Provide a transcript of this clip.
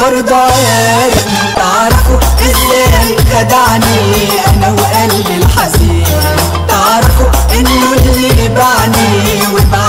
برضه عارف تعرفوا ازاي خدعني انا وقلبي الحزين تعرفوا انه اللي باعني وبعني